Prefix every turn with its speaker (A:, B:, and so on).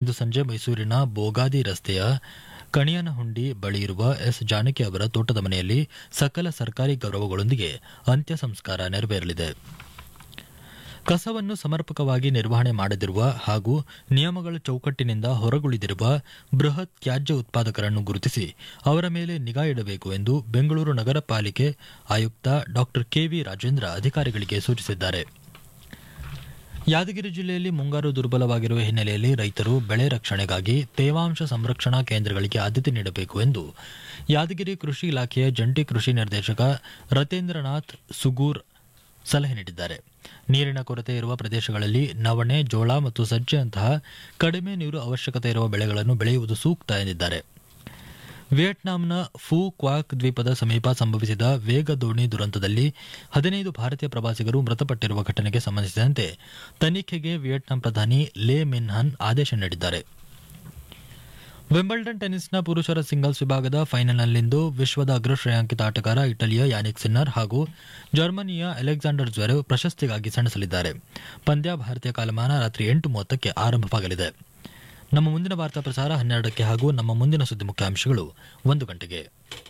A: ಇಂದು ಸಂಜೆ ಮೈಸೂರಿನ ಬೋಗಾದಿ ರಸ್ತೆಯ ಕಣಿಯನಹುಂಡಿ ಬಳಿ ಇರುವ ಎಸ್ ಜಾನಕಿ ಅವರ ತೋಟದ ಮನೆಯಲ್ಲಿ ಸಕಲ ಸರ್ಕಾರಿ ಗೌರವಗಳೊಂದಿಗೆ ಅಂತ್ಯ ಸಂಸ್ಕಾರ ನೆರವೇರಲಿದೆ ಕಸವನ್ನು ಸಮರ್ಪಕವಾಗಿ ನಿರ್ವಹಣೆ ಮಾಡದಿರುವ ಹಾಗೂ ನಿಯಮಗಳ ಚೌಕಟ್ಟಿನಿಂದ ಹೊರಗುಳಿದಿರುವ ಬೃಹತ್ ತ್ಯಾಜ್ಯ ಉತ್ಪಾದಕರನ್ನು ಗುರುತಿಸಿ ಅವರ ಮೇಲೆ ನಿಗಾ ಇಡಬೇಕು ಎಂದು ಬೆಂಗಳೂರು ನಗರ ಪಾಲಿಕೆ ಆಯುಕ್ತ ಡಾ ಕೆವಿ ರಾಜೇಂದ್ರ ಅಧಿಕಾರಿಗಳಿಗೆ ಸೂಚಿಸಿದ್ದಾರೆ ಯಾದಗಿರಿ ಜಿಲ್ಲೆಯಲ್ಲಿ ಮುಂಗಾರು ದುರ್ಬಲವಾಗಿರುವ ಹಿನ್ನೆಲೆಯಲ್ಲಿ ರೈತರು ಬೆಳೆ ರಕ್ಷಣೆಗಾಗಿ ತೇವಾಂಶ ಸಂರಕ್ಷಣಾ ಕೇಂದ್ರಗಳಿಗೆ ಆದ್ಯತೆ ನೀಡಬೇಕು ಎಂದು ಯಾದಗಿರಿ ಕೃಷಿ ಇಲಾಖೆಯ ಜಂಟಿ ಕೃಷಿ ನಿರ್ದೇಶಕ ರತೇಂದ್ರನಾಥ್ ಸುಗೂರ್ ಸಲಹೆ ನೀಡಿದ್ದಾರೆ ನೀರಿನ ಕೊರತೆ ಇರುವ ಪ್ರದೇಶಗಳಲ್ಲಿ ನವಣೆ ಜೋಳ ಮತ್ತು ಸಜ್ಜೆಯಂತಹ ಕಡಿಮೆ ನೀರು ಅವಶ್ಯಕತೆ ಇರುವ ಬೆಳೆಗಳನ್ನು ಬೆಳೆಯುವುದು ಸೂಕ್ತ ಎಂದಿದ್ದಾರೆ ವಿಯೆಟ್ನಾಂನ ಫೂ ಕ್ವಾಕ್ ದ್ವೀಪದ ಸಮೀಪ ಸಂಭವಿಸಿದ ವೇಗ ದೋಣಿ ದುರಂತದಲ್ಲಿ ಹದಿನೈದು ಭಾರತೀಯ ಪ್ರವಾಸಿಗರು ಮೃತಪಟ್ಟಿರುವ ಘಟನೆಗೆ ಸಂಬಂಧಿಸಿದಂತೆ ತನಿಖೆಗೆ ವಿಯೆಟ್ನಾಂ ಪ್ರಧಾನಿ ಲೇ ಮಿನ್ಹನ್ ಆದೇಶ ನೀಡಿದ್ದಾರೆ ವಿಂಬಲ್ಡನ್ ಟೆನಿಸ್ನ ಪುರುಷರ ಸಿಂಗಲ್ಸ್ ವಿಭಾಗದ ಫೈನಲ್ನಲ್ಲಿಂದು ವಿಶ್ವದ ಅಗ್ರ ಶ್ರೇಯಾಂಕಿತ ಆಟಗಾರ ಇಟಲಿಯ ಯಾನಿಕ್ ಸಿನ್ನರ್ ಹಾಗೂ ಜರ್ಮನಿಯ ಅಲೆಕ್ಸಾಂಡರ್ ಜ್ವೆರೆವ್ ಪ್ರಶಸ್ತಿಗಾಗಿ ಸೆಣಸಲಿದ್ದಾರೆ ಪಂದ್ಯ ಭಾರತೀಯ ಕಾಲಮಾನ ರಾತ್ರಿ ಎಂಟು ಮೂವತ್ತಕ್ಕೆ ಆರಂಭವಾಗಲಿದೆ ನಮ್ಮ ಮುಂದಿನ ವಾರ್ತಾ ಪ್ರಸಾರ ಹನ್ನೆರಡಕ್ಕೆ ಹಾಗೂ ನಮ್ಮ ಮುಂದಿನ ಸುದ್ದಿ ಮುಖ್ಯಾಂಶಗಳು ಒಂದು ಗಂಟೆಗೆ